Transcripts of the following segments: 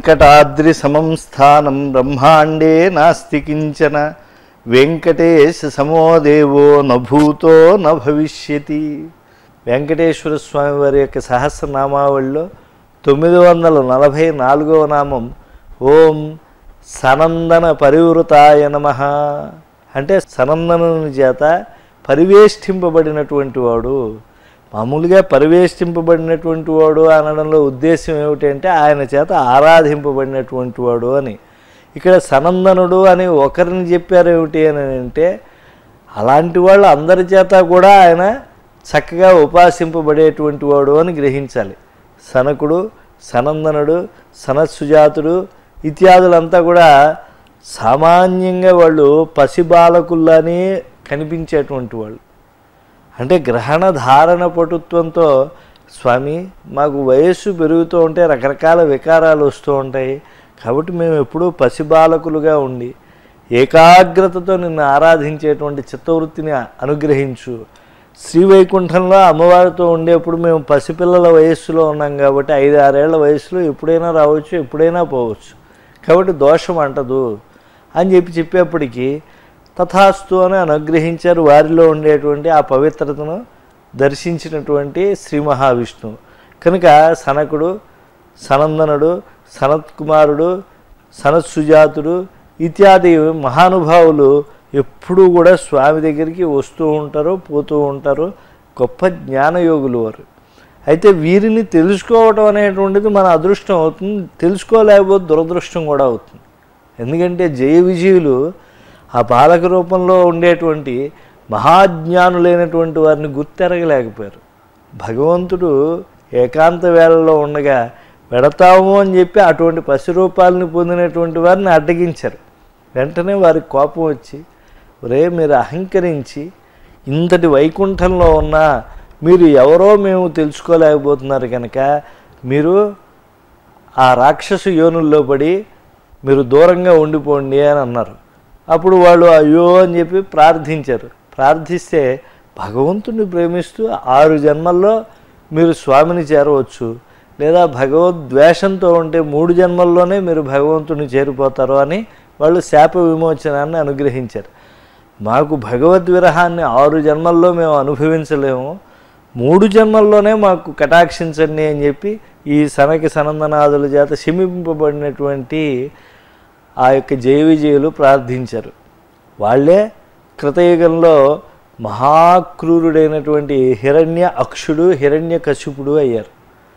వెంకటాద్రి సమం స్థానం బ్రహ్మాండే నాస్తి కించన వెంకటేశ సమో దేవో నభూతో న భవిష్యతి వెంకటేశ్వర స్వామి వారి యొక్క సహస్రనామావళిలో తొమ్మిది వందల నలభై నాలుగవ నామం ఓం సనందన పరివృతాయ నమ అంటే సనందనుని చేత పరివేష్టింపబడినటువంటి వాడు మామూలుగా పరివేష్టింపబడినటువంటి వాడు అనడంలో ఉద్దేశం ఏమిటంటే ఆయన చేత ఆరాధింపబడినటువంటి వాడు అని ఇక్కడ సనందనుడు అని ఒకరిని చెప్పారు ఏమిటి అని అంటే అలాంటి వాళ్ళు అందరి చేత కూడా ఆయన చక్కగా ఉపాసింపబడేటువంటి వాడు అని గ్రహించాలి సనకుడు సనందనుడు సనత్సుజాతుడు ఇత్యాదులంతా కూడా సామాన్యంగా వాళ్ళు పసిబాలకుల్లానే కనిపించేటువంటి వాళ్ళు అంటే గ్రహణ ధారణ పటుత్వంతో స్వామి మాకు వయస్సు పెరుగుతూ ఉంటే రకరకాల వికారాలు వస్తూ ఉంటాయి కాబట్టి మేము ఎప్పుడూ పసిబాలకులుగా ఉండి ఏకాగ్రతతో నిన్ను ఆరాధించేటువంటి చిత్తవృత్తిని అనుగ్రహించు శ్రీవైకుంఠంలో అమ్మవారితో ఉండేప్పుడు మేము పసిపిల్లల వయస్సులో ఉన్నాం కాబట్టి ఐదు ఆరేళ్ల వయసులో ఎప్పుడైనా రావచ్చు ఎప్పుడైనా పోవచ్చు కాబట్టి దోషం అంటదు అని చెప్పి చెప్పేప్పటికీ తథాస్తు అని అనుగ్రహించారు వారిలో ఉండేటువంటి ఆ పవిత్రతను దర్శించినటువంటి శ్రీ మహావిష్ణువు కనుక సనకుడు సనందనుడు సనత్ కుమారుడు సనత్ సుజాతుడు ఇత్యాది మహానుభావులు ఎప్పుడూ కూడా స్వామి దగ్గరికి వస్తూ ఉంటారు పోతూ ఉంటారు గొప్ప జ్ఞానయోగులు వారు అయితే వీరిని తెలుసుకోవటం అనేటువంటిది మన అదృష్టం అవుతుంది తెలుసుకోలేకపోతే దురదృష్టం కూడా అవుతుంది ఎందుకంటే జయ విజయులు ఆ బాలక రూపంలో ఉండేటువంటి మహాజ్ఞానులైనటువంటి వారిని గుర్తెరగలేకపోయారు భగవంతుడు ఏకాంత వేళలో ఉండగా పెడతాము అని చెప్పి అటువంటి పసిరూపాలని పొందినటువంటి వారిని అడ్డగించారు వెంటనే వారికి కోపం వచ్చి ఒరే మీరు అహంకరించి ఇంతటి వైకుంఠంలో ఉన్న మీరు ఎవరో మేము తెలుసుకోలేకపోతున్నారు కనుక మీరు ఆ రాక్షసు యోనుల్లో పడి మీరు దూరంగా ఉండిపోండి అని అన్నారు అప్పుడు వాళ్ళు అయ్యో అని చెప్పి ప్రార్థించారు ప్రార్థిస్తే భగవంతుని ప్రేమిస్తూ ఆరు జన్మల్లో మీరు స్వామిని చేరవచ్చు లేదా భగవద్వేషంతో ఉంటే మూడు జన్మల్లోనే మీరు భగవంతుని చేరిపోతారు అని వాళ్ళు శాప విమోచనాన్ని అనుగ్రహించారు మాకు భగవద్ విరహాన్ని ఆరు జన్మల్లో మేము అనుభవించలేము మూడు జన్మల్లోనే మాకు కటాక్షించండి అని చెప్పి ఈ సనకి సనందనాదుల చేత శమింపబడినటువంటి ఆ యొక్క జయ విజయులు ప్రార్థించారు వాళ్ళే కృతయుగంలో మహాక్రూరుడైనటువంటి హిరణ్య అక్షుడు హిరణ్య కశిపుడు అయ్యారు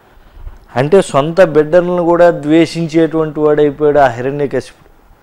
అంటే సొంత బిడ్డలను కూడా ద్వేషించేటువంటి వాడైపోయాడు ఆ హిరణ్యకశిపుడు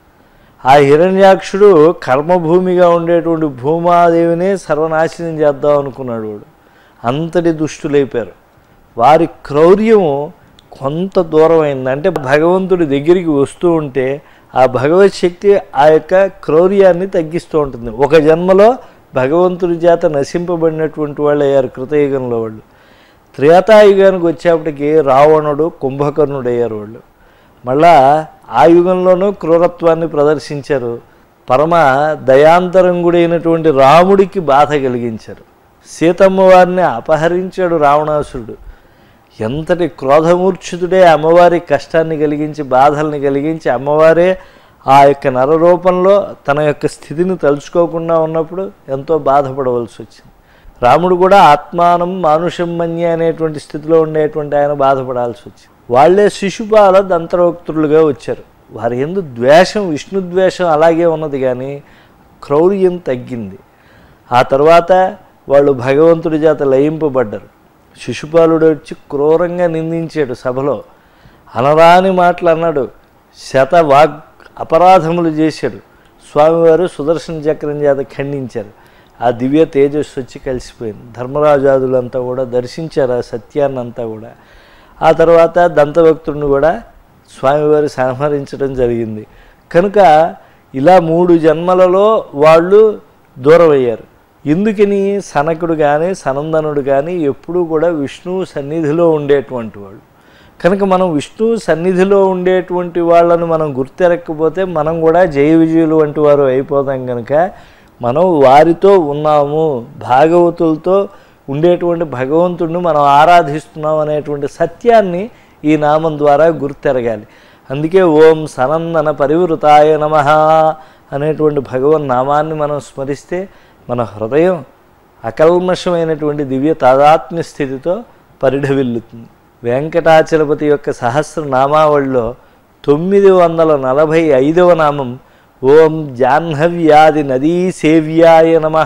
ఆ హిరణ్యాక్షుడు కర్మభూమిగా ఉండేటువంటి భూమాదేవిని సర్వనాశనం చేద్దాం అనుకున్నాడు వాడు అంతటి దుష్టులైపోయారు వారి క్రౌర్యము కొంత దూరం అయింది అంటే భగవంతుడి దగ్గరికి వస్తూ ఉంటే ఆ భగవత్ శక్తి ఆ యొక్క క్రౌర్యాన్ని తగ్గిస్తూ ఉంటుంది ఒక జన్మలో భగవంతుడి చేత నశింపబడినటువంటి వాళ్ళు అయ్యారు కృతయుగంలో వాళ్ళు త్రేతాయుగానికి వచ్చేప్పటికి రావణుడు కుంభకర్ణుడు అయ్యారు వాళ్ళు మళ్ళా ఆ యుగంలోనూ క్రూరత్వాన్ని ప్రదర్శించారు పరమ దయాంతరంగుడైనటువంటి రాముడికి బాధ కలిగించారు సీతమ్మ వారిని అపహరించాడు రావణాసురుడు ఎంతటి క్రోధమూర్ఛితుడే అమ్మవారి కష్టాన్ని కలిగించి బాధల్ని కలిగించి అమ్మవారే ఆ యొక్క నరరూపంలో తన యొక్క స్థితిని తలుచుకోకుండా ఉన్నప్పుడు ఎంతో బాధపడవలసి వచ్చింది రాముడు కూడా ఆత్మానం మానుషం మన్య అనేటువంటి స్థితిలో ఉండేటువంటి ఆయన బాధపడాల్సి వచ్చింది వాళ్ళే శిశుపాల దంతరోక్తులుగా వచ్చారు వారి ఎందు ద్వేషం విష్ణు ద్వేషం అలాగే ఉన్నది కానీ క్రౌర్యం తగ్గింది ఆ తర్వాత వాళ్ళు భగవంతుడి చేత లయింపబడ్డారు శిశుపాలుడు వచ్చి క్రూరంగా నిందించాడు సభలో అనరాని మాటలు అన్నాడు శత వాగ్ అపరాధములు చేశాడు స్వామివారు సుదర్శన చక్రం చేత ఖండించారు ఆ దివ్య తేజస్సు వచ్చి కలిసిపోయింది ధర్మరాజాదులంతా కూడా దర్శించారు ఆ సత్యాన్ని అంతా కూడా ఆ తర్వాత దంతభక్తుడిని కూడా స్వామివారు సంహరించడం జరిగింది కనుక ఇలా మూడు జన్మలలో వాళ్ళు దూరం అయ్యారు ఎందుకని సనకుడు కానీ సనందనుడు కానీ ఎప్పుడూ కూడా విష్ణువు సన్నిధిలో ఉండేటువంటి వాళ్ళు కనుక మనం విష్ణువు సన్నిధిలో ఉండేటువంటి వాళ్ళను మనం గుర్తెరక్కపోతే మనం కూడా జయ విజయులు వంటి వారు అయిపోతాం కనుక మనం వారితో ఉన్నాము భాగవతులతో ఉండేటువంటి భగవంతుడిని మనం ఆరాధిస్తున్నాం అనేటువంటి సత్యాన్ని ఈ నామం ద్వారా గుర్తెరగాలి అందుకే ఓం సనందన పరివృతాయ నమ అనేటువంటి భగవన్ నామాన్ని మనం స్మరిస్తే మన హృదయం అకల్మషమైనటువంటి దివ్య తాదాత్మ్య స్థితితో పరిఢవిల్లుతుంది వెంకటాచలపతి యొక్క సహస్రనామావళిలో తొమ్మిది వందల నలభై ఐదవ నామం ఓం జాహ్నవ్యాది నదీ సేవ్యాయ నమ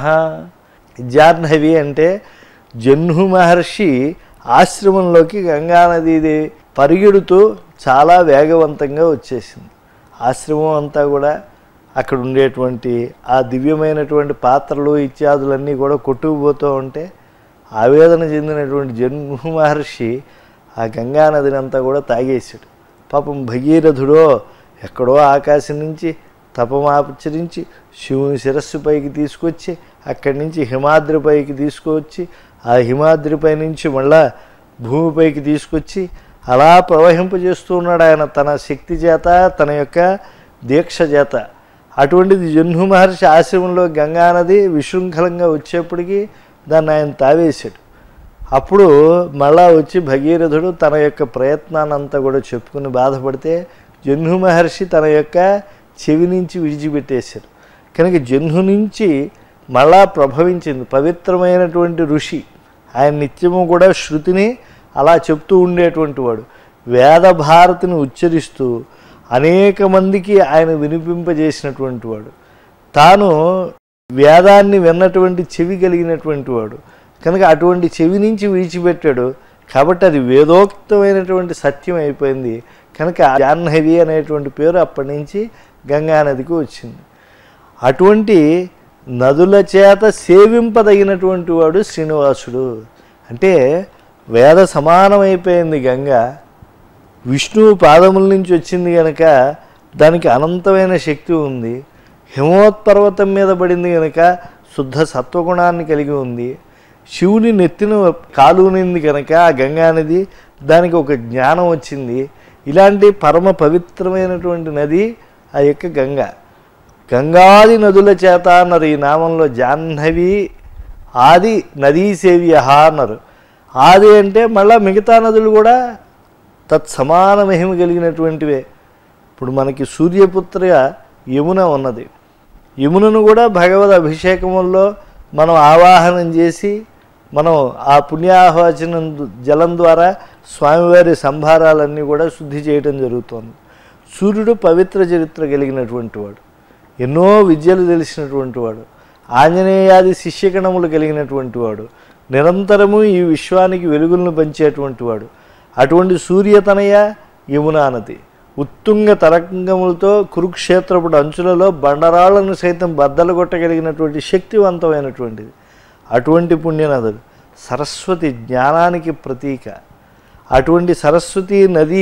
జాహ్నవి అంటే జహ్ను మహర్షి ఆశ్రమంలోకి గంగానదీ పరిగెడుతూ చాలా వేగవంతంగా వచ్చేసింది ఆశ్రమం అంతా కూడా అక్కడ ఉండేటువంటి ఆ దివ్యమైనటువంటి పాత్రలు ఇత్యాదులన్నీ కూడా కొట్టుకుపోతూ ఉంటే ఆవేదన చెందినటువంటి జన్ము మహర్షి ఆ గంగానదిని అంతా కూడా తాగేశాడు పాపం భగీరథుడో ఎక్కడో ఆకాశం నుంచి తపమాచరించి శివుని శిరస్సు పైకి తీసుకొచ్చి అక్కడి నుంచి హిమాద్రి పైకి తీసుకువచ్చి ఆ హిమాద్రిపై నుంచి మళ్ళా భూమిపైకి తీసుకొచ్చి అలా ప్రవహింపజేస్తూ ఉన్నాడు ఆయన తన శక్తి చేత తన యొక్క దీక్ష చేత అటువంటిది జహ్ను మహర్షి ఆశ్రమంలో గంగానది విశృంఖలంగా వచ్చేప్పటికీ దాన్ని ఆయన తావేశాడు అప్పుడు మళ్ళా వచ్చి భగీరథుడు తన యొక్క ప్రయత్నాన్ని అంతా కూడా చెప్పుకుని బాధపడితే జహ్ను మహర్షి తన యొక్క చెవి నుంచి విడిచిపెట్టేశారు కనుక జహ్ను నుంచి మళ్ళా ప్రభవించింది పవిత్రమైనటువంటి ఋషి ఆయన నిత్యము కూడా శృతిని అలా చెప్తూ ఉండేటువంటి వాడు వేద భారతిని ఉచ్చరిస్తూ అనేక మందికి ఆయన వినిపింపజేసినటువంటి వాడు తాను వేదాన్ని విన్నటువంటి చెవి కలిగినటువంటి వాడు కనుక అటువంటి చెవి నుంచి విడిచిపెట్టాడు కాబట్టి అది వేదోక్తమైనటువంటి సత్యం అయిపోయింది కనుక జాహ్నవి అనేటువంటి పేరు అప్పటి నుంచి గంగానదికి వచ్చింది అటువంటి నదుల చేత సేవింపదగినటువంటి వాడు శ్రీనివాసుడు అంటే వేద సమానమైపోయింది గంగ విష్ణువు పాదముల నుంచి వచ్చింది కనుక దానికి అనంతమైన శక్తి ఉంది హిమోత్పర్వతం మీద పడింది కనుక శుద్ధ సత్వగుణాన్ని కలిగి ఉంది శివుని నెత్తిన కాలునింది కనుక ఆ గంగానది దానికి ఒక జ్ఞానం వచ్చింది ఇలాంటి పరమ పవిత్రమైనటువంటి నది ఆ యొక్క గంగ గంగాది నదుల చేత అన్నారు ఈ నామంలో జాహ్నవి ఆది నదీ సేవ్య అన్నారు ఆది అంటే మళ్ళా మిగతా నదులు కూడా తత్సమాన మహిమ కలిగినటువంటివే ఇప్పుడు మనకి సూర్యపుత్ర యమున ఉన్నది యమునను కూడా భగవద్ అభిషేకముల్లో మనం ఆవాహనం చేసి మనం ఆ పుణ్యాహవచనం జలం ద్వారా స్వామివారి సంభారాలన్నీ కూడా శుద్ధి చేయడం జరుగుతోంది సూర్యుడు పవిత్ర చరిత్ర కలిగినటువంటి వాడు ఎన్నో విద్యలు తెలిసినటువంటి వాడు ఆంజనేయాది శిష్యగణములు కలిగినటువంటి వాడు నిరంతరము ఈ విశ్వానికి వెలుగులను పంచేటువంటి వాడు అటువంటి సూర్యతనయ యమునా నది ఉత్తుంగ తరంగములతో కురుక్షేత్రపుడు అంచులలో బండరాళ్లను సైతం బద్దలు కొట్టగలిగినటువంటి శక్తివంతమైనటువంటిది అటువంటి పుణ్యనదులు సరస్వతి జ్ఞానానికి ప్రతీక అటువంటి సరస్వతి నది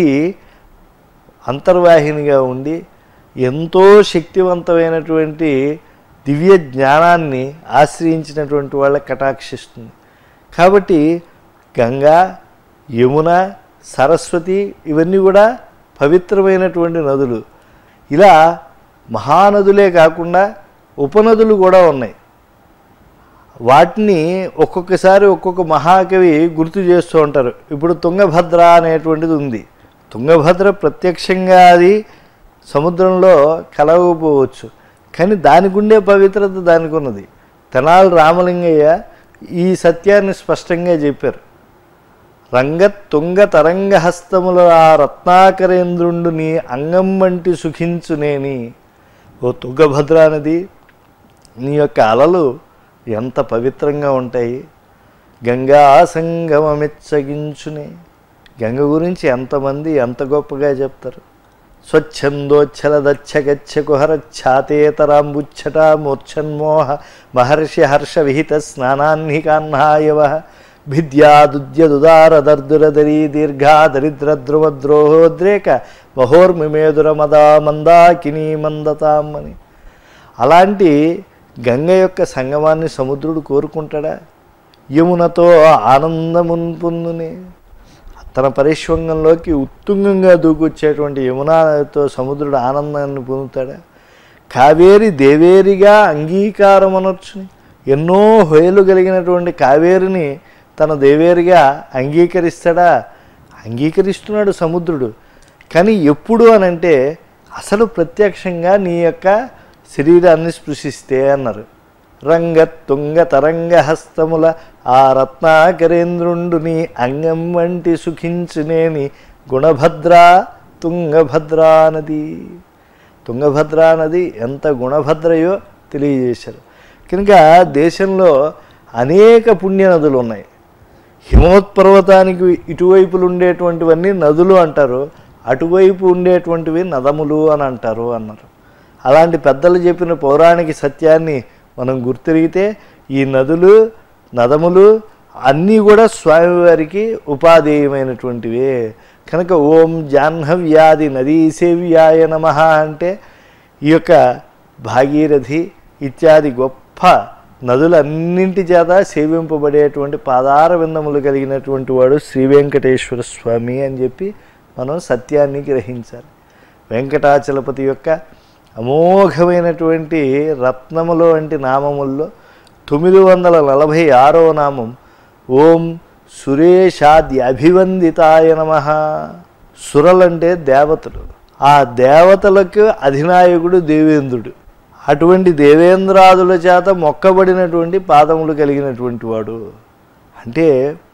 అంతర్వాహినిగా ఉండి ఎంతో శక్తివంతమైనటువంటి దివ్య జ్ఞానాన్ని ఆశ్రయించినటువంటి వాళ్ళకి కటాక్షిస్తుంది కాబట్టి గంగా యమున సరస్వతి ఇవన్నీ కూడా పవిత్రమైనటువంటి నదులు ఇలా మహానదులే కాకుండా ఉపనదులు కూడా ఉన్నాయి వాటిని ఒక్కొక్కసారి ఒక్కొక్క మహాకవి గుర్తు చేస్తూ ఉంటారు ఇప్పుడు తుంగభద్ర అనేటువంటిది ఉంది తుంగభద్ర ప్రత్యక్షంగా అది సముద్రంలో కలవకపోవచ్చు కానీ దానికి ఉండే పవిత్రత దానికి ఉన్నది తెనాలి రామలింగయ్య ఈ సత్యాన్ని స్పష్టంగా చెప్పారు రంగత్ తుంగ తరంగ హస్తముల ఆ రత్నాకరేంద్రుండు నీ అంగం వంటి సుఖించునేని ఓ తుంగభద్ర నది నీ యొక్క అలలు ఎంత పవిత్రంగా ఉంటాయి గంగా సంగమమెచ్చగించునే గంగ గురించి ఎంతమంది ఎంత గొప్పగా చెప్తారు స్వచ్ఛందోచ్చలదచ్చగచ్చ కుహర ఛాతేతరాంబుచ్చట మూర్ఛన్మోహ మహర్షి హర్ష విహిత స్నానాన్నికాహ్నాయవ భిద్యాదుద్యదుదారదర్దురదరీ దీర్ఘా దరిద్రద్రువద్రోహోద్రేక మహోర్మిమేదుర మదా మందాకినీ మందతాం అని అలాంటి గంగ యొక్క సంగమాన్ని సముద్రుడు కోరుకుంటాడా యమునతో ఆనందమున్ పొందునే తన పరిశ్వంగంలోకి ఉత్తుంగంగా దూకొచ్చేటువంటి యమునాతో సముద్రుడు ఆనందాన్ని పొందుతాడా కావేరి దేవేరిగా అంగీకారం అనొచ్చుని ఎన్నో హొయలు కలిగినటువంటి కావేరిని తన దేవేరిగా అంగీకరిస్తాడా అంగీకరిస్తున్నాడు సముద్రుడు కానీ ఎప్పుడు అని అంటే అసలు ప్రత్యక్షంగా నీ యొక్క శరీరాన్ని స్పృశిస్తే అన్నారు రంగ తుంగ తరంగ హస్తముల ఆ రత్నాకరేంద్రుండు నీ అంగం వంటి సుఖించునేని గుణభద్రా తుంగభద్రా నది తుంగభద్రా నది ఎంత గుణభద్రయో తెలియజేశారు కనుక దేశంలో అనేక పుణ్య నదులు ఉన్నాయి హిమోత్పర్వతానికి ఇటువైపులు ఉండేటువంటివన్నీ నదులు అంటారు అటువైపు ఉండేటువంటివి నదములు అని అంటారు అన్నారు అలాంటి పెద్దలు చెప్పిన పౌరాణిక సత్యాన్ని మనం గుర్తిరిగితే ఈ నదులు నదములు అన్నీ కూడా స్వామివారికి ఉపాధేయమైనటువంటివే కనుక ఓం జాహ్నవ్యాధి నదీ సేవ్యాయ నమ అంటే ఈ యొక్క భాగీరథి ఇత్యాది గొప్ప నదులన్నింటి చేత సేవింపబడేటువంటి పాదార విందములు కలిగినటువంటి వాడు శ్రీ వెంకటేశ్వర స్వామి అని చెప్పి మనం సత్యాన్ని గ్రహించాలి వెంకటాచలపతి యొక్క అమోఘమైనటువంటి రత్నములో వంటి నామముల్లో తొమ్మిది వందల నలభై ఆరో నామం ఓం సురేషాది అభివందితాయ నమ సురలంటే దేవతలు ఆ దేవతలకు అధినాయకుడు దేవేంద్రుడు అటువంటి దేవేంద్రాదుల చేత మొక్కబడినటువంటి పాదములు కలిగినటువంటి వాడు అంటే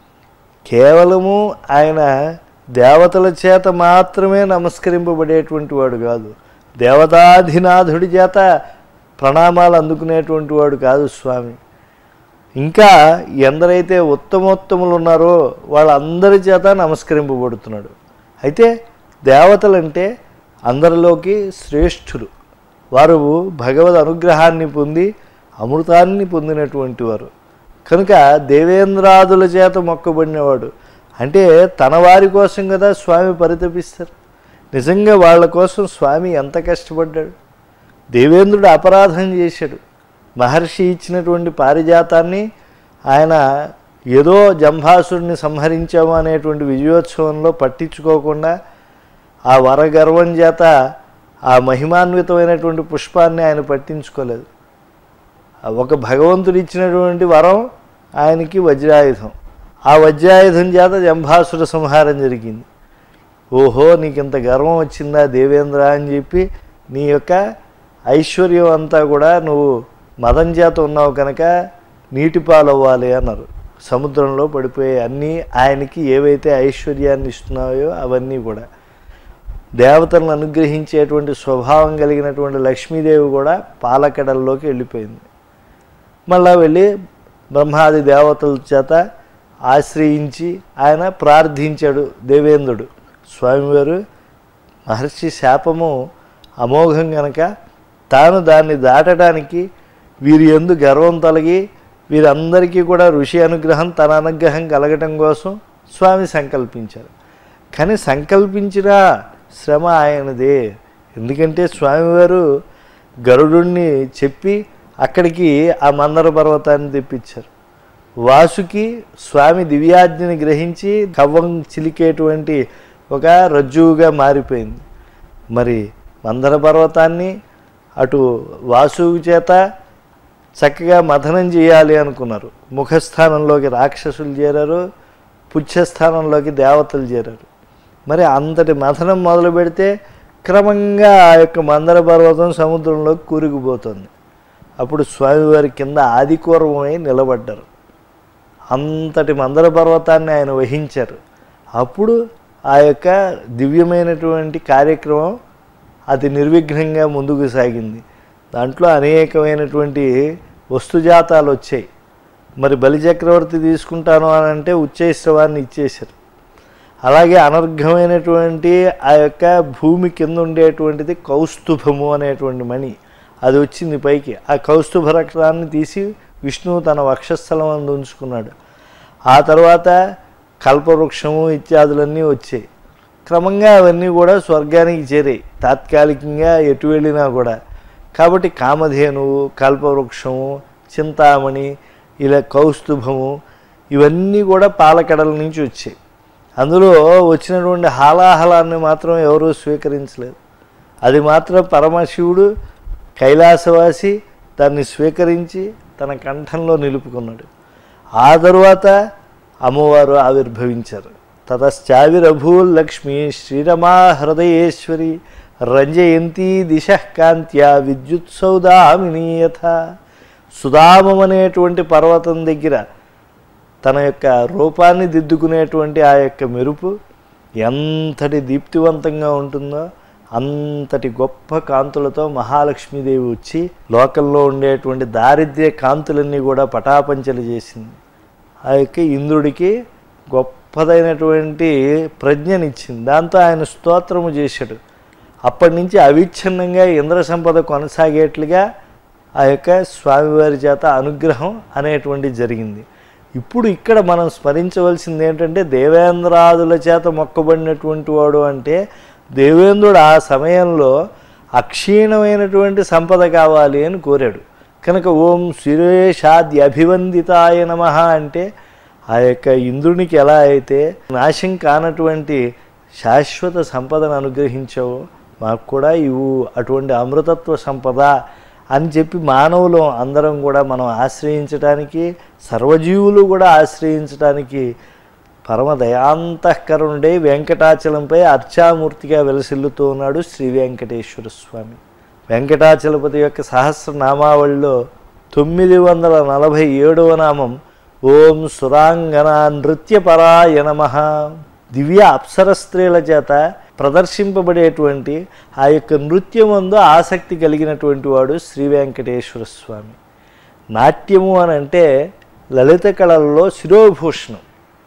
కేవలము ఆయన దేవతల చేత మాత్రమే నమస్కరింపబడేటువంటి వాడు కాదు దేవతాధినాథుడి చేత ప్రణామాలు అందుకునేటువంటి వాడు కాదు స్వామి ఇంకా ఎందరైతే ఉత్తమోత్తములు ఉన్నారో వాళ్ళందరి చేత నమస్కరింపబడుతున్నాడు అయితే దేవతలంటే అందరిలోకి శ్రేష్ఠులు వారు భగవద్ అనుగ్రహాన్ని పొంది అమృతాన్ని పొందినటువంటి వారు కనుక దేవేంద్రాదుల చేత మొక్కబడినవాడు అంటే తన వారి కోసం కదా స్వామి పరితపిస్తారు నిజంగా వాళ్ళ కోసం స్వామి ఎంత కష్టపడ్డాడు దేవేంద్రుడు అపరాధం చేశాడు మహర్షి ఇచ్చినటువంటి పారిజాతాన్ని ఆయన ఏదో జంభాసుడిని సంహరించాము అనేటువంటి విజయోత్సవంలో పట్టించుకోకుండా ఆ వరగర్వం చేత ఆ మహిమాన్వితమైనటువంటి పుష్పాన్ని ఆయన పట్టించుకోలేదు ఆ ఒక భగవంతుడు ఇచ్చినటువంటి వరం ఆయనకి వజ్రాయుధం ఆ వజ్రాయుధం చేత జంభాసుర సంహారం జరిగింది ఓహో నీకు ఇంత గర్వం వచ్చిందా దేవేంద్ర అని చెప్పి నీ యొక్క ఐశ్వర్యం అంతా కూడా నువ్వు మదం చేత ఉన్నావు కనుక నీటి పాలవ్వాలి అన్నారు సముద్రంలో పడిపోయే అన్నీ ఆయనకి ఏవైతే ఐశ్వర్యాన్ని ఇస్తున్నాయో అవన్నీ కూడా దేవతలను అనుగ్రహించేటువంటి స్వభావం కలిగినటువంటి లక్ష్మీదేవి కూడా పాలకడల్లోకి వెళ్ళిపోయింది మళ్ళా వెళ్ళి బ్రహ్మాది దేవతల చేత ఆశ్రయించి ఆయన ప్రార్థించాడు దేవేంద్రుడు స్వామివారు మహర్షి శాపము అమోఘం గనక తాను దాన్ని దాటడానికి వీరి ఎందు గర్వం తొలగి వీరందరికీ కూడా ఋషి అనుగ్రహం తన అనుగ్రహం కలగటం కోసం స్వామి సంకల్పించారు కానీ సంకల్పించిన శ్రమ ఆయనదే ఎందుకంటే స్వామివారు గరుడుణ్ణి చెప్పి అక్కడికి ఆ మందర పర్వతాన్ని తెప్పించారు వాసుకి స్వామి దివ్యాజ్ఞని గ్రహించి కవ్వం చిలికేటువంటి ఒక రజ్జువుగా మారిపోయింది మరి మందర పర్వతాన్ని అటు వాసువు చేత చక్కగా మథనం చేయాలి అనుకున్నారు ముఖస్థానంలోకి రాక్షసులు చేరారు పుచ్చస్థానంలోకి దేవతలు చేరారు మరి అంతటి మథనం మొదలు పెడితే క్రమంగా ఆ యొక్క మందర పర్వతం సముద్రంలోకి కూరుకుపోతుంది అప్పుడు స్వామివారి కింద ఆదికూర్వమై నిలబడ్డారు అంతటి మందర పర్వతాన్ని ఆయన వహించారు అప్పుడు ఆ యొక్క దివ్యమైనటువంటి కార్యక్రమం అతి నిర్విఘ్నంగా ముందుకు సాగింది దాంట్లో అనేకమైనటువంటి వస్తుజాతాలు వచ్చాయి మరి బలిచక్రవర్తి తీసుకుంటాను అని అంటే ఉచ్చైశ్రవాన్ని ఇచ్చేశారు అలాగే అనర్ఘమైనటువంటి ఆ యొక్క భూమి కింద ఉండేటువంటిది కౌస్తుభము అనేటువంటి మణి అది వచ్చింది పైకి ఆ కౌస్తుభ రక్తాన్ని తీసి విష్ణువు తన వక్షస్థలం అందు ఉంచుకున్నాడు ఆ తర్వాత కల్పవృక్షము ఇత్యాదులన్నీ వచ్చాయి క్రమంగా అవన్నీ కూడా స్వర్గానికి చేరాయి తాత్కాలికంగా ఎటు వెళ్ళినా కూడా కాబట్టి కామధేనువు కల్పవృక్షము చింతామణి ఇలా కౌస్తుభము ఇవన్నీ కూడా పాలకడల నుంచి వచ్చాయి అందులో వచ్చినటువంటి హాలాహలాన్ని మాత్రం ఎవరూ స్వీకరించలేదు అది మాత్రం పరమశివుడు కైలాసవాసి దాన్ని స్వీకరించి తన కంఠంలో నిలుపుకున్నాడు ఆ తరువాత అమ్మవారు ఆవిర్భవించారు తతశ్చావిరభూల్లక్ష్మి శ్రీరమా హృదయేశ్వరి రంజయంతి దిశ కాంత్యా విద్యుత్ సౌదామినీయథ సుధామం అనేటువంటి పర్వతం దగ్గర తన యొక్క రూపాన్ని దిద్దుకునేటువంటి ఆ యొక్క మెరుపు ఎంతటి దీప్తివంతంగా ఉంటుందో అంతటి గొప్ప కాంతులతో మహాలక్ష్మీదేవి వచ్చి లోకంలో ఉండేటువంటి దారిద్ర్య కాంతులన్నీ కూడా పటాపంచలు చేసింది ఆ యొక్క ఇంద్రుడికి గొప్పదైనటువంటి ప్రజ్ఞనిచ్చింది దాంతో ఆయన స్తోత్రము చేశాడు అప్పటి నుంచి అవిచ్ఛిన్నంగా ఇంద్ర సంపద కొనసాగేట్లుగా ఆ యొక్క స్వామివారి చేత అనుగ్రహం అనేటువంటిది జరిగింది ఇప్పుడు ఇక్కడ మనం స్మరించవలసింది ఏంటంటే దేవేంద్రాదుల చేత మొక్కబడినటువంటి వాడు అంటే దేవేంద్రుడు ఆ సమయంలో అక్షీణమైనటువంటి సంపద కావాలి అని కోరాడు కనుక ఓం సురేషాద్య అభివందితాయ నమ అంటే ఆ యొక్క ఇంద్రునికి ఎలా అయితే నాశం కానటువంటి శాశ్వత సంపదను అనుగ్రహించావో మాకు కూడా ఇవు అటువంటి అమృతత్వ సంపద అని చెప్పి మానవులు అందరం కూడా మనం ఆశ్రయించడానికి సర్వజీవులు కూడా ఆశ్రయించడానికి పరమ దయాంతఃకరుణుడే వెంకటాచలంపై అర్చామూర్తిగా వెలసిల్లుతూ ఉన్నాడు శ్రీ వెంకటేశ్వర స్వామి వెంకటాచలపతి యొక్క సహస్రనామావళిలో తొమ్మిది వందల నలభై ఏడవ నామం ఓం సురాంగన నృత్యపరాయ నమ దివ్య అప్సర స్త్రీల చేత ప్రదర్శింపబడేటువంటి ఆ యొక్క నృత్యమందు ఆసక్తి కలిగినటువంటి వాడు శ్రీ వెంకటేశ్వర స్వామి నాట్యము అని అంటే లలిత కళల్లో శిరోభూషణం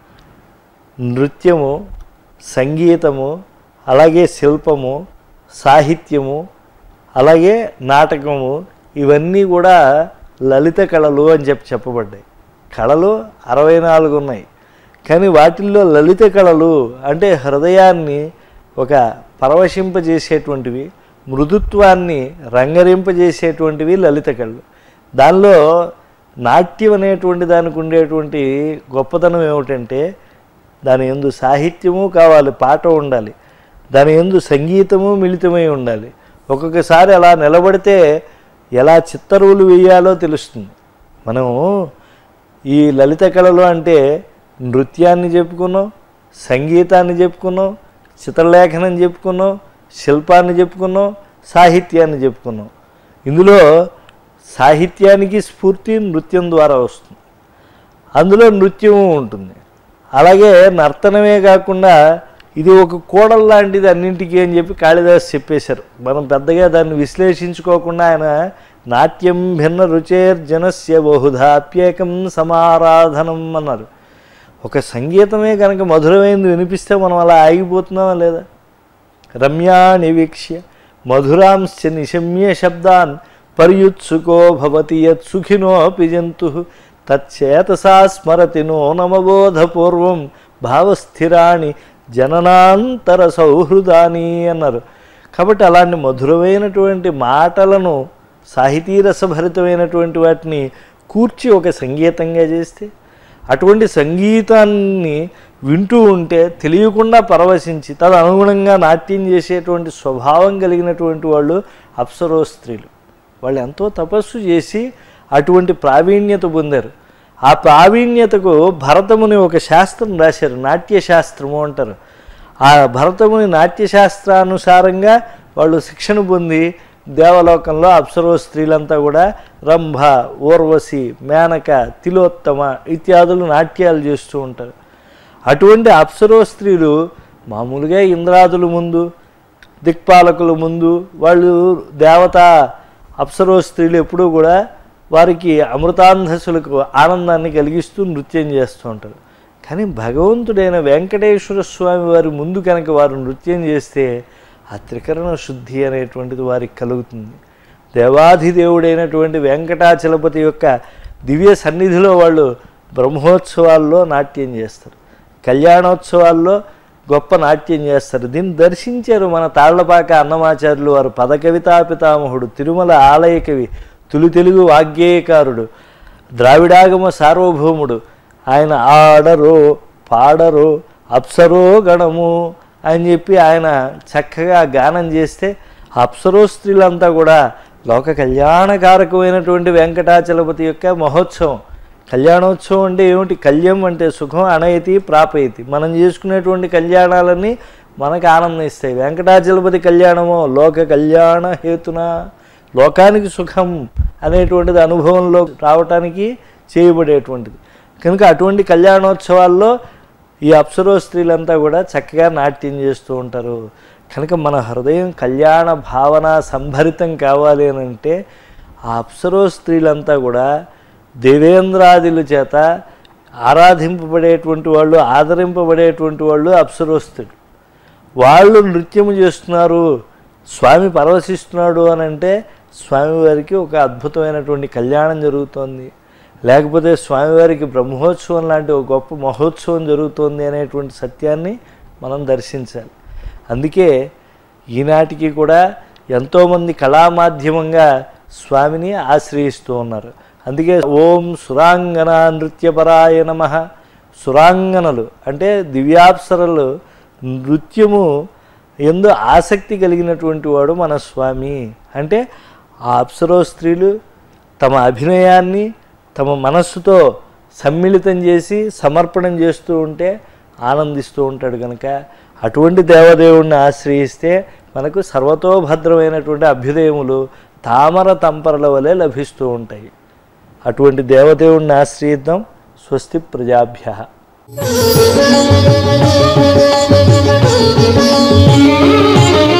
నృత్యము సంగీతము అలాగే శిల్పము సాహిత్యము అలాగే నాటకము ఇవన్నీ కూడా లలిత కళలు అని చెప్పి చెప్పబడ్డాయి కళలు అరవై నాలుగు ఉన్నాయి కానీ వాటిల్లో లలిత కళలు అంటే హృదయాన్ని ఒక పరవశింపజేసేటువంటివి మృదుత్వాన్ని రంగరింపజేసేటువంటివి లలిత కళలు దానిలో నాట్యం అనేటువంటి దానికి ఉండేటువంటి గొప్పతనం ఏమిటంటే దాని ఎందు సాహిత్యము కావాలి పాట ఉండాలి దాని ఎందు సంగీతము మిళితమై ఉండాలి ఒక్కొక్కసారి అలా నిలబడితే ఎలా చిత్తరువులు వేయాలో తెలుస్తుంది మనం ఈ లలిత కళలు అంటే నృత్యాన్ని చెప్పుకున్నాం సంగీతాన్ని చెప్పుకున్నాం చిత్రలేఖనం చెప్పుకున్నాం శిల్పాన్ని చెప్పుకున్నాం సాహిత్యాన్ని చెప్పుకున్నాం ఇందులో సాహిత్యానికి స్ఫూర్తి నృత్యం ద్వారా వస్తుంది అందులో నృత్యము ఉంటుంది అలాగే నర్తనమే కాకుండా ఇది ఒక కోడల్ లాంటిది అన్నింటికి అని చెప్పి కాళిదాస్ చెప్పేశారు మనం పెద్దగా దాన్ని విశ్లేషించుకోకుండా ఆయన నాట్యం భిన్న రుచేర్జనస్య బహుధాప్యేకం సమారాధనం అన్నారు ఒక సంగీతమే కనుక మధురమైంది వినిపిస్తే మనం అలా ఆగిపోతున్నామా లేదా రమ్యాణి వీక్ష్య మధురాంశ నిశమ్య శబ్దాన్ పర్యుత్సుకో భవతి యత్ సుఖినోపి జంతు తచ్చేతసా స్మరతి నో నమబోధపూర్వం భావస్థిరాణి జననాంతర సౌహృదాని అన్నారు కాబట్టి అలాంటి మధురమైనటువంటి మాటలను సాహితీరసభరితమైనటువంటి వాటిని కూర్చి ఒక సంగీతంగా చేస్తే అటువంటి సంగీతాన్ని వింటూ ఉంటే తెలియకుండా పరవశించి తదనుగుణంగా నాట్యం చేసేటువంటి స్వభావం కలిగినటువంటి వాళ్ళు అప్సరో స్త్రీలు వాళ్ళు ఎంతో తపస్సు చేసి అటువంటి ప్రావీణ్యత పొందారు ఆ ప్రావీణ్యతకు భరతముని ఒక శాస్త్రం రాశారు నాట్యశాస్త్రము అంటారు ఆ భరతముని నాట్యశాస్త్రానుసారంగా వాళ్ళు శిక్షణ పొంది దేవలోకంలో అప్సరో స్త్రీలంతా కూడా రంభ ఊర్వశి మేనక తిలోత్తమ ఇత్యాదులు నాట్యాలు చేస్తూ ఉంటారు అటువంటి అప్సరో స్త్రీలు మామూలుగా ఇంద్రాదుల ముందు దిక్పాలకుల ముందు వాళ్ళు దేవత అప్సరో స్త్రీలు ఎప్పుడూ కూడా వారికి అమృతాంధసులకు ఆనందాన్ని కలిగిస్తూ నృత్యం చేస్తూ ఉంటారు కానీ భగవంతుడైన వెంకటేశ్వర స్వామి వారి ముందు కనుక వారు నృత్యం చేస్తే ఆ త్రికరణ శుద్ధి అనేటువంటిది వారికి కలుగుతుంది దేవాధిదేవుడైనటువంటి వెంకటాచలపతి యొక్క దివ్య సన్నిధిలో వాళ్ళు బ్రహ్మోత్సవాల్లో నాట్యం చేస్తారు కళ్యాణోత్సవాల్లో గొప్ప నాట్యం చేస్తారు దీన్ని దర్శించారు మన తాళ్లపాక అన్నమాచార్యులు వారు పదకవితా పితామహుడు తిరుమల ఆలయ కవి తొలి తెలుగు వాగ్గేయకారుడు ద్రావిడాగమ సార్వభౌముడు ఆయన ఆడరు పాడరు అప్సరో గణము అని చెప్పి ఆయన చక్కగా గానం చేస్తే ఆ అప్సరో స్త్రీలంతా కూడా లోక కళ్యాణకారకమైనటువంటి వెంకటాచలపతి యొక్క మహోత్సవం కళ్యాణోత్సవం అంటే ఏమిటి కళ్యం అంటే సుఖం అనయతి ప్రాపయతి మనం చేసుకునేటువంటి కళ్యాణాలన్నీ మనకు ఆనందం ఇస్తాయి వెంకటాచలపతి కళ్యాణమో లోక కళ్యాణ హేతున లోకానికి సుఖం అనేటువంటిది అనుభవంలో రావటానికి చేయబడేటువంటిది కనుక అటువంటి కళ్యాణోత్సవాల్లో ఈ అప్సరో స్త్రీలంతా కూడా చక్కగా నాట్యం చేస్తూ ఉంటారు కనుక మన హృదయం కళ్యాణ భావన సంభరితం కావాలి అని అంటే ఆ అప్సరో స్త్రీలంతా కూడా దేవేంద్రాదుల చేత ఆరాధింపబడేటువంటి వాళ్ళు ఆదరింపబడేటువంటి వాళ్ళు అప్సరోస్తుడు వాళ్ళు నృత్యము చేస్తున్నారు స్వామి పరవశిస్తున్నాడు అని అంటే స్వామివారికి ఒక అద్భుతమైనటువంటి కళ్యాణం జరుగుతోంది లేకపోతే స్వామివారికి బ్రహ్మోత్సవం లాంటి ఒక గొప్ప మహోత్సవం జరుగుతోంది అనేటువంటి సత్యాన్ని మనం దర్శించాలి అందుకే ఈనాటికి కూడా ఎంతోమంది కళామాధ్యమంగా స్వామిని ఆశ్రయిస్తూ ఉన్నారు అందుకే ఓం సురాంగన నృత్యపరాయ నమ సురాంగనలు అంటే దివ్యాప్సరలు నృత్యము ఎందు ఆసక్తి కలిగినటువంటి వాడు మన స్వామి అంటే ఆ అప్సరో స్త్రీలు తమ అభినయాన్ని తమ మనస్సుతో సమ్మిళితం చేసి సమర్పణం చేస్తూ ఉంటే ఆనందిస్తూ ఉంటాడు కనుక అటువంటి దేవదేవుణ్ణి ఆశ్రయిస్తే మనకు సర్వతోభద్రమైనటువంటి అభ్యుదయములు తామర తంపరల వలె లభిస్తూ ఉంటాయి అటువంటి దేవదేవుణ్ణి ఆశ్రయిద్దాం స్వస్తి ప్రజాభ్య Thank you.